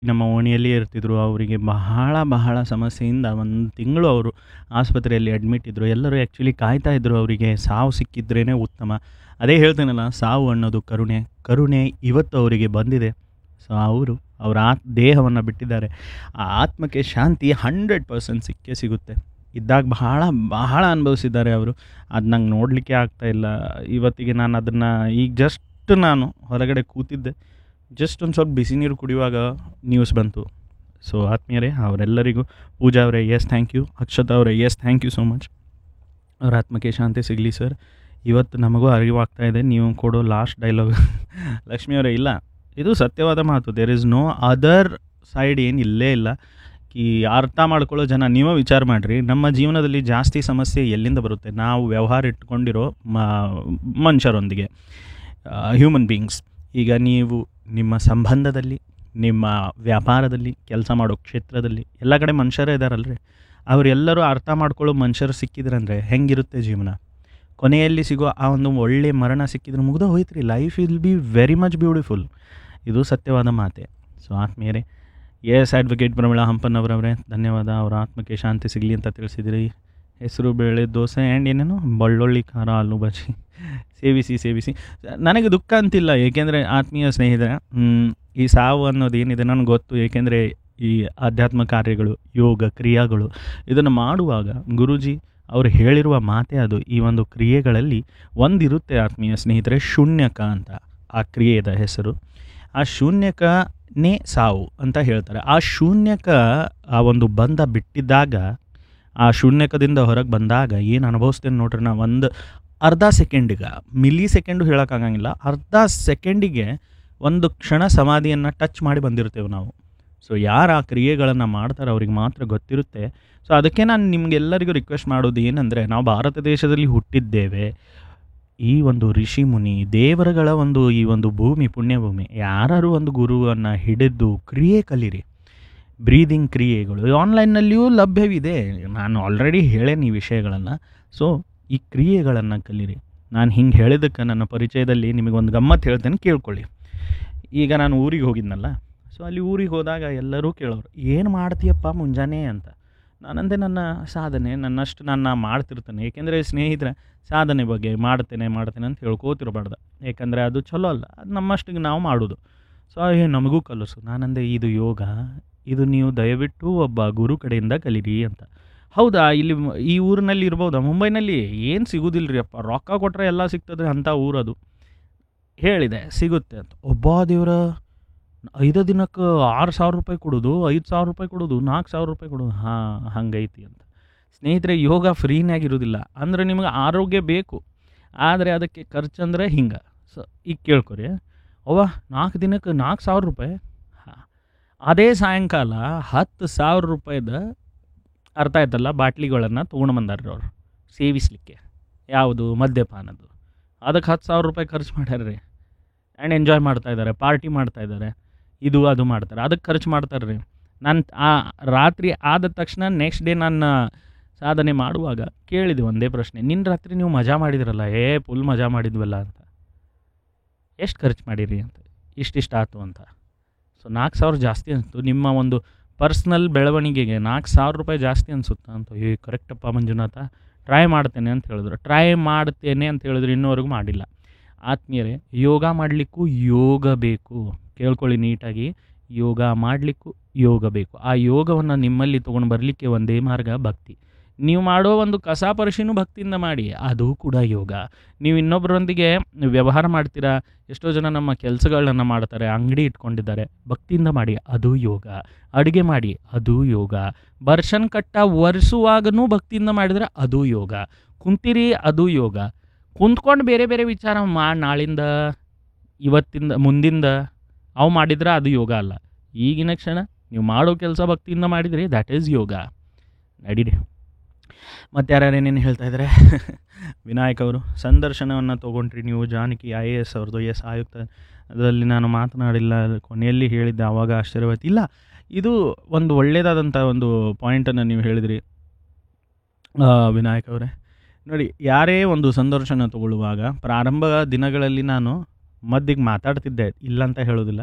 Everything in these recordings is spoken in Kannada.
ನಮ್ಮ ಓಣಿಯಲ್ಲಿಯೇ ಇರ್ತಿದ್ರು ಅವರಿಗೆ ಬಹಳ ಬಹಳ ಸಮಸ್ಯೆಯಿಂದ ಒಂದು ತಿಂಗಳು ಅವರು ಆಸ್ಪತ್ರೆಯಲ್ಲಿ ಅಡ್ಮಿಟ್ ಇದ್ದರು ಎಲ್ಲರೂ ಆ್ಯಕ್ಚುಲಿ ಕಾಯ್ತಾ ಇದ್ದರು ಅವರಿಗೆ ಸಾವು ಸಿಕ್ಕಿದ್ರೇ ಉತ್ತಮ ಅದೇ ಹೇಳ್ತೇನಲ್ಲ ಸಾವು ಅನ್ನೋದು ಕರುಣೆ ಕರುಣೆ ಇವತ್ತು ಅವರಿಗೆ ಬಂದಿದೆ ಸೊ ಅವರು ಅವರ ಆತ್ ದೇಹವನ್ನು ಬಿಟ್ಟಿದ್ದಾರೆ ಆ ಆತ್ಮಕ್ಕೆ ಶಾಂತಿ ಹಂಡ್ರೆಡ್ ಪರ್ಸೆಂಟ್ ಸಿಕ್ಕೇ ಸಿಗುತ್ತೆ ಇದ್ದಾಗ ಬಹಳ ಬಹಳ ಅನುಭವಿಸಿದ್ದಾರೆ ಅವರು ಅದು ನಂಗೆ ನೋಡಲಿಕ್ಕೆ ಆಗ್ತಾಯಿಲ್ಲ ಇವತ್ತಿಗೆ ನಾನು ಅದನ್ನು ಈಗ ಜಸ್ಟ್ ನಾನು ಹೊರಗಡೆ ಕೂತಿದ್ದೆ ಜಸ್ಟ್ ಒಂದು ಸ್ವಲ್ಪ ಬಿಸಿ ನೀರು ಕುಡಿಯುವಾಗ ನ್ಯೂಸ್ ಬಂತು ಸೊ ಆತ್ಮೀಯರೇ ಅವರೆಲ್ಲರಿಗೂ ಪೂಜಾ ಅವರೇ ಎಸ್ ಥ್ಯಾಂಕ್ ಯು ಅಕ್ಷತಾ ಅವರೇ yes thank you so much ಅವ್ರ ಆತ್ಮಕ್ಕೆ ಶಾಂತಿ ಸಿಗಲಿ ಸರ್ ಇವತ್ತು ನಮಗೂ ಅರಿವಾಗ್ತಾ ಇದೆ ನೀವು ಕೊಡೋ ಲಾಸ್ಟ್ ಡೈಲಾಗ್ ಲಕ್ಷ್ಮಿ ಅವರೇ ಇಲ್ಲ ಇದು ಸತ್ಯವಾದ ಮಾತು there is no other side ಏನು ಇಲ್ಲೇ ಇಲ್ಲ ಈ ಅರ್ಥ ಮಾಡ್ಕೊಳ್ಳೋ ಜನ ನೀವೇ ವಿಚಾರ ಮಾಡಿರಿ ನಮ್ಮ ಜೀವನದಲ್ಲಿ ಜಾಸ್ತಿ ಸಮಸ್ಯೆ ಎಲ್ಲಿಂದ ಬರುತ್ತೆ ನಾವು ವ್ಯವಹಾರ ಇಟ್ಕೊಂಡಿರೋ ಮ ಮನುಷ್ಯರೊಂದಿಗೆ ಹ್ಯೂಮನ್ ಬೀಯಿಂಗ್ಸ್ ಈಗ ನೀವು ನಿಮ್ಮ ಸಂಬಂಧದಲ್ಲಿ ನಿಮ್ಮ ವ್ಯಾಪಾರದಲ್ಲಿ ಕೆಲಸ ಮಾಡೋ ಕ್ಷೇತ್ರದಲ್ಲಿ ಎಲ್ಲ ಕಡೆ ಮನುಷ್ಯರೇ ಇದ್ದಾರಲ್ರಿ ಅವರೆಲ್ಲರೂ ಅರ್ಥ ಮಾಡ್ಕೊಳ್ಳೋ ಮನುಷ್ಯರು ಸಿಕ್ಕಿದ್ರಂದರೆ ಹೆಂಗಿರುತ್ತೆ ಜೀವನ ಕೊನೆಯಲ್ಲಿ ಸಿಗೋ ಆ ಒಂದು ಒಳ್ಳೆ ಮರಣ ಸಿಕ್ಕಿದ್ರೆ ಮುಗ್ದು ಹೋಯ್ತು ರೀ life will be very much beautiful ಇದು ಸತ್ಯವಾದ ಮಾತೆ ಸೊ ಆತ್ಮೀಯರೇ ಎಸ್ ಅಡ್ವೊಕೇಟ್ ಪ್ರಮೀಳಾ ಹಂಪನ್ನವರವರೇ ಧನ್ಯವಾದ ಅವರ ಆತ್ಮಕ್ಕೆ ಶಾಂತಿ ಸಿಗಲಿ ಅಂತ ತಿಳಿಸಿದಿರಿ ಹೆಸರು ಬೇಳೆ ದೋಸೆ ಆ್ಯಂಡ್ ಏನೇನು ಬೆಳ್ಳುಳ್ಳಿ ಖಾರ ಆಲೂ ಬಜ್ಜಿ ಸೇವಿಸಿ ಸೇವಿಸಿ ನನಗೆ ದುಃಖ ಅಂತಿಲ್ಲ ಏಕೆಂದರೆ ಆತ್ಮೀಯ ಸ್ನೇಹಿತರೆ ಈ ಸಾವು ಅನ್ನೋದು ಏನಿದೆ ನನಗೆ ಗೊತ್ತು ಏಕೆಂದರೆ ಈ ಆಧ್ಯಾತ್ಮ ಕಾರ್ಯಗಳು ಯೋಗ ಕ್ರಿಯಾಗಳು ಇದನ್ನು ಮಾಡುವಾಗ ಗುರೂಜಿ ಅವರು ಹೇಳಿರುವ ಮಾತೇ ಅದು ಈ ಒಂದು ಕ್ರಿಯೆಗಳಲ್ಲಿ ಒಂದಿರುತ್ತೆ ಆತ್ಮೀಯ ಸ್ನೇಹಿತರೆ ಶೂನ್ಯಕ ಅಂತ ಆ ಕ್ರಿಯೆಯ ಹೆಸರು ಆ ಶೂನ್ಯಕನೇ ಸಾವು ಅಂತ ಹೇಳ್ತಾರೆ ಆ ಶೂನ್ಯಕ ಆ ಒಂದು ಬಂಧ ಬಿಟ್ಟಿದ್ದಾಗ ಆ ಶೂನ್ಯಕದಿಂದ ಹೊರಗೆ ಬಂದಾಗ ಏನು ಅನುಭವಿಸ್ತೇನೆ ನೋಡ್ರಿ ನಾ ಒಂದು ಅರ್ಧ ಸೆಕೆಂಡಿಗೆ ಮಿಲಿ ಸೆಕೆಂಡು ಹೇಳೋಕ್ಕಾಗಂಗಿಲ್ಲ ಅರ್ಧ ಸೆಕೆಂಡಿಗೆ ಒಂದು ಕ್ಷಣ ಸಮಾಧಿಯನ್ನು ಟಚ್ ಮಾಡಿ ಬಂದಿರ್ತೇವೆ ನಾವು ಸೊ ಯಾರು ಆ ಕ್ರಿಯೆಗಳನ್ನು ಮಾಡ್ತಾರೆ ಅವ್ರಿಗೆ ಮಾತ್ರ ಗೊತ್ತಿರುತ್ತೆ ಸೊ ಅದಕ್ಕೆ ನಾನು ನಿಮಗೆಲ್ಲರಿಗೂ ರಿಕ್ವೆಸ್ಟ್ ಮಾಡೋದು ಏನಂದರೆ ನಾವು ಭಾರತ ದೇಶದಲ್ಲಿ ಹುಟ್ಟಿದ್ದೇವೆ ಈ ಒಂದು ಋಷಿ ಮುನಿ ದೇವರುಗಳ ಒಂದು ಈ ಒಂದು ಭೂಮಿ ಪುಣ್ಯಭೂಮಿ ಯಾರು ಒಂದು ಗುರುವನ್ನು ಹಿಡಿದು ಕ್ರಿಯೆ ಕಲೀರಿ ಬ್ರೀದಿಂಗ್ ಕ್ರಿಯೆಗಳು ಆನ್ಲೈನ್ನಲ್ಲಿಯೂ ಲಭ್ಯವಿದೆ ನಾನು ಆಲ್ರೆಡಿ ಹೇಳೇನಿ ಈ ವಿಷಯಗಳನ್ನು ಸೊ ಈ ಕ್ರಿಯೆಗಳನ್ನು ಕಲೀರಿ ನಾನು ಹಿಂಗೆ ಹೇಳಿದ್ದಕ್ಕೆ ನನ್ನ ಪರಿಚಯದಲ್ಲಿ ನಿಮಗೊಂದು ಗಮ್ಮತ್ತು ಹೇಳ್ತೇನೆ ಕೇಳ್ಕೊಳ್ಳಿ ಈಗ ನಾನು ಊರಿಗೆ ಹೋಗಿದ್ನಲ್ಲ ಸೊ ಅಲ್ಲಿ ಊರಿಗೆ ಹೋದಾಗ ಎಲ್ಲರೂ ಕೇಳೋರು ಏನು ಮಾಡ್ತೀಯಪ್ಪ ಮುಂಜಾನೆ ಅಂತ ನಾನಂದೆ ನನ್ನ ಸಾಧನೆ ನನ್ನಷ್ಟು ನಾನು ಮಾಡ್ತಿರ್ತೇನೆ ಏಕೆಂದರೆ ಸ್ನೇಹಿತರೆ ಸಾಧನೆ ಬಗ್ಗೆ ಮಾಡ್ತೇನೆ ಮಾಡ್ತೇನೆ ಅಂತ ಹೇಳ್ಕೋತಿರಬಾರ್ದು ಏಕೆಂದರೆ ಅದು ಚಲೋ ಅಲ್ಲ ಅದು ನಮ್ಮಷ್ಟಿಗೆ ನಾವು ಮಾಡೋದು ಸೊ ಏ ನಮಗೂ ಕಲಿಸು ನಾನಂದೆ ಇದು ಯೋಗ ಇದು ನೀವು ದಯವಿಟ್ಟು ಒಬ್ಬ ಗುರು ಕಡೆಯಿಂದ ಕಲೀರಿ ಅಂತ ಹೌದಾ ಇಲ್ಲಿ ಈ ಊರಿನಲ್ಲಿ ಇರ್ಬೋದಾ ಮುಂಬೈನಲ್ಲಿ ಏನು ಸಿಗೋದಿಲ್ಲ ರೀ ಅಪ್ಪ ರೊಕ್ಕ ಕೊಟ್ಟರೆ ಎಲ್ಲ ಸಿಗ್ತದೆ ಅಂಥ ಊರದು ಹೇಳಿದೆ ಸಿಗುತ್ತೆ ಅಂತ ಒಬ್ಬ ದೇವ್ರ ಐದು ದಿನಕ್ಕೆ ಆರು ಸಾವಿರ ರೂಪಾಯಿ ಕೊಡೋದು ಐದು ಸಾವಿರ ರೂಪಾಯಿ ಕೊಡೋದು ನಾಲ್ಕು ಸಾವಿರ ರೂಪಾಯಿ ಕೊಡೋದು ಹಾಂ ಹಂಗೈತಿ ಅಂತ ಸ್ನೇಹಿತರೆ ಯೋಗ ಫ್ರೀನಾಗಿರೋದಿಲ್ಲ ಅಂದರೆ ನಿಮಗೆ ಆರೋಗ್ಯ ಬೇಕು ಆದರೆ ಅದಕ್ಕೆ ಖರ್ಚಂದ್ರೆ ಹಿಂಗೆ ಸೊ ಈಗ ಕೇಳ್ಕೊರಿ ಅವ್ವ ನಾಲ್ಕು ದಿನಕ್ಕೆ ನಾಲ್ಕು ಸಾವಿರ ರೂಪಾಯಿ ಹಾಂ ಅದೇ ಸಾಯಂಕಾಲ ಹತ್ತು ಸಾವಿರ ರೂಪಾಯಿದ ಅರ್ಥ ಆಯ್ತಲ್ಲ ಬಾಟ್ಲಿಗಳನ್ನು ತೊಗೊಂಡು ಬಂದಾರ್ರಿ ಅವ್ರು ಸೇವಿಸಲಿಕ್ಕೆ ಯಾವುದು ಮದ್ಯಪಾನದ್ದು ಅದಕ್ಕೆ ಹತ್ತು ಸಾವಿರ ರೂಪಾಯಿ ಖರ್ಚು ಮಾಡ್ಯಾರ ರೀ ಆ್ಯಂಡ್ ಎಂಜಾಯ್ ಮಾಡ್ತಾ ಇದ್ದಾರೆ ಪಾರ್ಟಿ ಮಾಡ್ತಾ ಇದ್ದಾರೆ ಇದು ಅದು ಮಾಡ್ತಾರೆ ಅದಕ್ಕೆ ಖರ್ಚು ಮಾಡ್ತಾರೆ ರೀ ನಾನು ಆ ರಾತ್ರಿ ಆದ ತಕ್ಷಣ ನೆಕ್ಸ್ಟ್ ಡೇ ನಾನು ಸಾಧನೆ ಮಾಡುವಾಗ ಕೇಳಿದೆ ಒಂದೇ ಪ್ರಶ್ನೆ ನಿನ್ನ ರಾತ್ರಿ ನೀವು ಮಜಾ ಮಾಡಿದ್ರಲ್ಲ ಏ ಫುಲ್ ಮಜಾ ಮಾಡಿದ್ವಲ್ಲ ಅಂತ ಎಷ್ಟು ಖರ್ಚು ಮಾಡಿರಿ ಅಂತ ಇಷ್ಟಿಷ್ಟು ಆಯ್ತು ಅಂತ ಸೊ ನಾಲ್ಕು ಸಾವಿರ ಜಾಸ್ತಿ ಅನಿಸ್ತು ನಿಮ್ಮ ಒಂದು ಪರ್ಸ್ನಲ್ ಬೆಳವಣಿಗೆಗೆ ನಾಲ್ಕು ಸಾವಿರ ರೂಪಾಯಿ ಜಾಸ್ತಿ ಅನಿಸುತ್ತಾ ಅಂತ ಏ ಕರೆಕ್ಟಪ್ಪ ಮಂಜುನಾಥ ಟ್ರೈ ಮಾಡ್ತೇನೆ ಅಂತ ಹೇಳಿದ್ರು ಟ್ರೈ ಮಾಡ್ತೇನೆ ಅಂತ ಹೇಳಿದ್ರು ಇನ್ನೂವರೆಗೂ ಮಾಡಿಲ್ಲ ಆತ್ಮೀಯರೇ ಯೋಗ ಮಾಡಲಿಕ್ಕೂ ಯೋಗ ಬೇಕು ಕೇಳ್ಕೊಳ್ಳಿ ನೀಟಾಗಿ ಯೋಗ ಮಾಡಲಿಕ್ಕೂ ಯೋಗ ಬೇಕು ಆ ಯೋಗವನ್ನು ನಿಮ್ಮಲ್ಲಿ ತೊಗೊಂಡು ಬರಲಿಕ್ಕೆ ಒಂದೇ ಮಾರ್ಗ ಭಕ್ತಿ ನೀವು ಮಾಡೋ ಒಂದು ಕಸ ಪರಿಶೀನು ಭಕ್ತಿಯಿಂದ ಮಾಡಿ ಅದು ಕೂಡ ಯೋಗ ನೀವು ಇನ್ನೊಬ್ಬರೊಂದಿಗೆ ವ್ಯವಹಾರ ಮಾಡ್ತೀರಾ ಎಷ್ಟೋ ಜನ ನಮ್ಮ ಕೆಲಸಗಳನ್ನ ಮಾಡ್ತಾರೆ ಅಂಗಡಿ ಇಟ್ಕೊಂಡಿದ್ದಾರೆ ಭಕ್ತಿಯಿಂದ ಮಾಡಿ ಅದು ಯೋಗ ಅಡುಗೆ ಮಾಡಿ ಅದು ಯೋಗ ಬರ್ಷನ್ ಕಟ್ಟ ಒರೆಸುವಾಗನೂ ಭಕ್ತಿಯಿಂದ ಮಾಡಿದರೆ ಅದು ಯೋಗ ಕುಂತಿರಿ ಅದು ಯೋಗ ಕುಂತ್ಕೊಂಡು ಬೇರೆ ಬೇರೆ ವಿಚಾರ ಮಾಡಿ ನಾಳಿಂದ ಇವತ್ತಿಂದ ಮುಂದಿಂದ ಅವು ಮಾಡಿದ್ರೆ ಅದು ಯೋಗ ಅಲ್ಲ ಈಗಿನ ಕ್ಷಣ ನೀವು ಮಾಡೋ ಕೆಲಸ ಭಕ್ತಿಯಿಂದ ಮಾಡಿದ್ರಿ ದ್ಯಾಟ್ ಈಸ್ ಯೋಗ ನಡೀರಿ ಮತ್ತು ಯಾರ್ಯಾರು ಏನೇನು ಹೇಳ್ತಾ ಇದ್ದಾರೆ ವಿನಾಯಕ್ ಅವರು ಸಂದರ್ಶನವನ್ನು ತೊಗೊಂಡ್ರಿ ನೀವು ಜಾನಕಿ ಐ ಎ ಎಸ್ ಅವ್ರದ್ದು ಎಸ್ ಆಯುಕ್ತ ಅದರಲ್ಲಿ ನಾನು ಮಾತನಾಡಿಲ್ಲ ಕೊನೆಯಲ್ಲಿ ಹೇಳಿದ್ದೆ ಆವಾಗ ಆಶ್ಚರ್ಯವಾಯ್ತು ಇಲ್ಲ ಇದು ಒಂದು ಒಳ್ಳೆಯದಾದಂಥ ಒಂದು ಪಾಯಿಂಟನ್ನು ನೀವು ಹೇಳಿದ್ರಿ ವಿನಾಯಕ್ ಅವರೇ ನೋಡಿ ಯಾರೇ ಒಂದು ಸಂದರ್ಶನ ತಗೊಳ್ಳುವಾಗ ಪ್ರಾರಂಭ ದಿನಗಳಲ್ಲಿ ನಾನು ಮಧ್ಯಕ್ಕೆ ಮಾತಾಡ್ತಿದ್ದೆ ಇಲ್ಲ ಅಂತ ಹೇಳೋದಿಲ್ಲ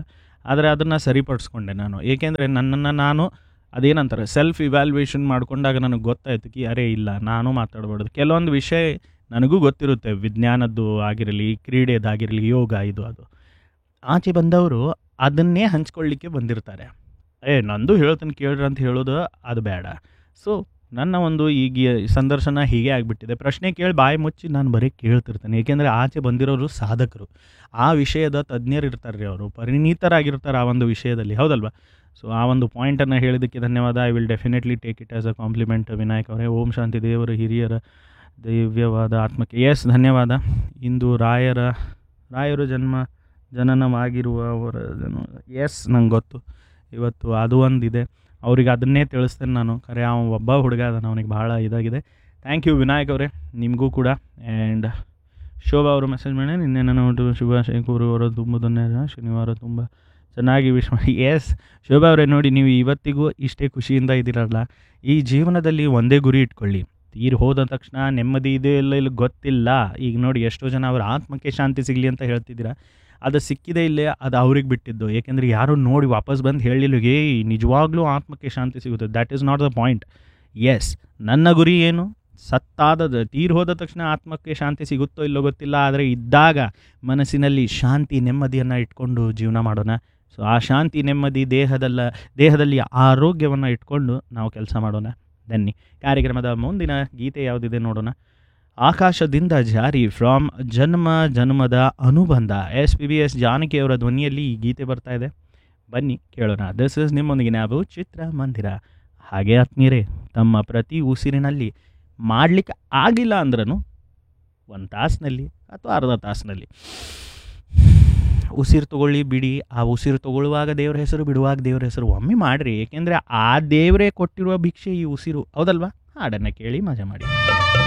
ಆದರೆ ಅದನ್ನು ಸರಿಪಡಿಸ್ಕೊಂಡೆ ನಾನು ಏಕೆಂದರೆ ನನ್ನನ್ನು ನಾನು ಅದೇನಂತಾರೆ ಸೆಲ್ಫ್ ಇವ್ಯಾಲ್ಯೂಯೇಷನ್ ಮಾಡ್ಕೊಂಡಾಗ ನನಗೆ ಗೊತ್ತಾಯ್ತು ಕಿ ಅರೆ ಇಲ್ಲ ನಾನು ಮಾತಾಡಬಾರ್ದು ಕೆಲವೊಂದು ವಿಷಯ ನನಗೂ ಗೊತ್ತಿರುತ್ತೆ ವಿಜ್ಞಾನದ್ದು ಆಗಿರಲಿ ಕ್ರೀಡೆದಾಗಿರಲಿ ಯೋಗ ಇದು ಅದು ಆಚೆ ಬಂದವರು ಅದನ್ನೇ ಹಂಚ್ಕೊಳ್ಳಿಕ್ಕೆ ಬಂದಿರ್ತಾರೆ ಏ ನಂದು ಹೇಳ್ತೀನಿ ಕೇಳ್ರಿ ಅಂತ ಹೇಳೋದು ಅದು ಬೇಡ ಸೊ ನನ್ನ ಒಂದು ಈಗ ಈ ಸಂದರ್ಶನ ಹೀಗೆ ಆಗಿಬಿಟ್ಟಿದೆ ಪ್ರಶ್ನೆ ಕೇಳಿ ಬಾಯಿ ಮುಚ್ಚಿ ನಾನು ಬರೀ ಕೇಳ್ತಿರ್ತೇನೆ ಏಕೆಂದರೆ ಆಚೆ ಬಂದಿರೋರು ಸಾಧಕರು ಆ ವಿಷಯದ ತಜ್ಞರು ಇರ್ತಾರೆ ರೀ ಅವರು ಪರಿಣಿತರಾಗಿರ್ತಾರೆ ಆ ಒಂದು ವಿಷಯದಲ್ಲಿ ಹೌದಲ್ವಾ ಸೊ ಆ ಒಂದು ಪಾಯಿಂಟನ್ನು ಹೇಳಿದ್ದಕ್ಕೆ ಧನ್ಯವಾದ I will definitely take it as a compliment Vinayak ಅವರೇ ಓಂ ಶಾಂತಿ ದೇವರು ಹಿರಿಯರ ದಿವ್ಯವಾದ ಆತ್ಮಕ್ಕೆ ಎಸ್ ಧನ್ಯವಾದ ಇಂದು ರಾಯರ ರಾಯರು ಜನ್ಮ ಜನನವಾಗಿರುವ ಅವರ ಜನ್ಮ ಎಸ್ ನಂಗೆ ಗೊತ್ತು ಇವತ್ತು ಅದು ಒಂದಿದೆ ಅವ್ರಿಗೆ ಅದನ್ನೇ ತಿಳಿಸ್ತೇನೆ ನಾನು ಖರೆ ಅವ ಒಬ್ಬ ಹುಡುಗ ಅದಾನ ಅವನಿಗೆ ಭಾಳ ಇದಾಗಿದೆ ಥ್ಯಾಂಕ್ ಯು ವಿನಾಯಕ್ ಅವರೇ ನಿಮಗೂ ಕೂಡ ಆ್ಯಂಡ್ ಶೋಭಾ ಅವರು ಮೆಸೇಜ್ ಮಾಡಿ ನಿನ್ನೆ ನಾನು ಶುಭಾಶಯ ಕೋರುವವರು ತುಂಬ ಧನ್ಯವಾದ ಶನಿವಾರ ತುಂಬ ಚೆನ್ನಾಗಿ ವಿಶ್ ಮಾಡಿ ಎಸ್ ಶೋಭಾ ಅವರೇ ನೋಡಿ ನೀವು ಇವತ್ತಿಗೂ ಇಷ್ಟೇ ಖುಷಿಯಿಂದ ಇದ್ದೀರಲ್ಲ ಈ ಜೀವನದಲ್ಲಿ ಒಂದೇ ಗುರಿ ಇಟ್ಕೊಳ್ಳಿ ತೀರಿ ಹೋದ ತಕ್ಷಣ ನೆಮ್ಮದಿ ಇದೆ ಇಲ್ಲ ಇಲ್ಲ ಗೊತ್ತಿಲ್ಲ ಈಗ ನೋಡಿ ಎಷ್ಟೋ ಜನ ಅವ್ರ ಆತ್ಮಕ್ಕೆ ಶಾಂತಿ ಸಿಗಲಿ ಅಂತ ಹೇಳ್ತಿದ್ದೀರಾ ಅದು ಸಿಕ್ಕಿದೆ ಇಲ್ಲೇ ಅದು ಅವ್ರಿಗೆ ಬಿಟ್ಟಿದ್ದು ಏಕೆಂದರೆ ಯಾರು ನೋಡಿ ವಾಪಸ್ ಬಂದು ಹೇಳಿಲ್ಲ ಏಯ್ ನಿಜವಾಗ್ಲೂ ಆತ್ಮಕ್ಕೆ ಶಾಂತಿ ಸಿಗುತ್ತೆ that is not the point yes ನನ್ನ ಗುರಿ ಏನು ಸತ್ತಾದ ತೀರ್ ಹೋದ ತಕ್ಷಣ ಆತ್ಮಕ್ಕೆ ಶಾಂತಿ ಸಿಗುತ್ತೋ ಇಲ್ಲೋ ಗೊತ್ತಿಲ್ಲ ಆದರೆ ಇದ್ದಾಗ ಮನಸ್ಸಿನಲ್ಲಿ ಶಾಂತಿ ನೆಮ್ಮದಿಯನ್ನು ಇಟ್ಕೊಂಡು ಜೀವನ ಮಾಡೋಣ ಸೊ ಆ ಶಾಂತಿ ನೆಮ್ಮದಿ ದೇಹದಲ್ಲ ದೇಹದಲ್ಲಿ ಆರೋಗ್ಯವನ್ನು ಇಟ್ಕೊಂಡು ನಾವು ಕೆಲಸ ಮಾಡೋಣ ಬನ್ನಿ ಕಾರ್ಯಕ್ರಮದ ಮುಂದಿನ ಗೀತೆ ಯಾವುದಿದೆ ನೋಡೋಣ ಆಕಾಶದಿಂದ ಜಾರಿ ಫ್ರಾಮ್ ಜನ್ಮ ಜನ್ಮದ ಅನುಬಂಧ ಎಸ್ ಪಿ ಬಿ ಎಸ್ ಜಾನಕಿಯವರ ಧ್ವನಿಯಲ್ಲಿ ಈ ಗೀತೆ ಬರ್ತಾ ಇದೆ ಬನ್ನಿ ಕೇಳೋಣ ದಿಸ್ ಇಸ್ ನಿಮ್ಮೊಂದಿಗೆ ನಾವು ಚಿತ್ರ ಮಂದಿರ ಹಾಗೆ ಆತ್ಮೀಯರೇ ತಮ್ಮ ಪ್ರತಿ ಉಸಿರಿನಲ್ಲಿ ಮಾಡಲಿಕ್ಕೆ ಆಗಿಲ್ಲ ಅಂದ್ರೂ ಒಂದು ತಾಸಿನಲ್ಲಿ ಅಥವಾ ಅರ್ಧ ತಾಸಿನಲ್ಲಿ ಉಸಿರು ತಗೊಳ್ಳಿ ಬಿಡಿ ಆ ಉಸಿರು ತಗೊಳ್ಳುವಾಗ ದೇವ್ರ ಹೆಸರು ಬಿಡುವಾಗ ದೇವ್ರ ಹೆಸರು ಒಮ್ಮೆ ಮಾಡಿರಿ ಏಕೆಂದರೆ ಆ ದೇವರೇ ಕೊಟ್ಟಿರುವ ಭಿಕ್ಷೆ ಈ ಉಸಿರು ಹೌದಲ್ವಾ ಹಾಡನ್ನು ಕೇಳಿ ಮಜಾ ಮಾಡಿ